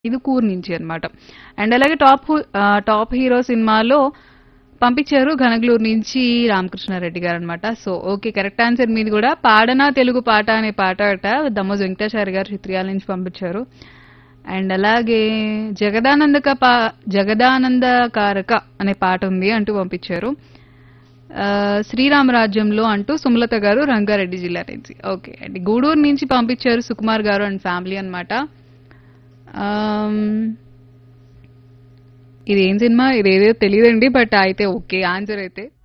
ఇది కూర్ నుంచి అన్నమాట అండ్ అలాగే టాప్ హు- ఆ, టాప్ హీరో సినిమాలో పంపించారు ఘనగ్లూరు నుంచి రామకృష్ణారెడ్డి గారు అనమాట సో ఓకే కరెక్ట్ ఆన్సర్ మీది కూడా పాడనా తెలుగు పాట అనే పాట అట దమ్మోజు వెంకటాచారి గారు చిత్రియాల నుంచి పంపించారు అండ్ అలాగే జగదానందక పా జగదానందకారక అనే పాట ఉంది అంటూ పంపించారు ఆ, శ్రీరామరాజ్యంలో అంటూ సుమలత గారు రంగారెడ్డి జిల్లా నుంచి ఓకే అండి గూడూరు నుంచి పంపించారు సుకుమార్ గారు అండ్ ఫ్యామిలీ అన్నమాట ఆమ్, ఇది ఏం సినిమా ఇది ఏదో తెలియదండి బట్ అయితే ఓకే ఆన్సర్ అయితే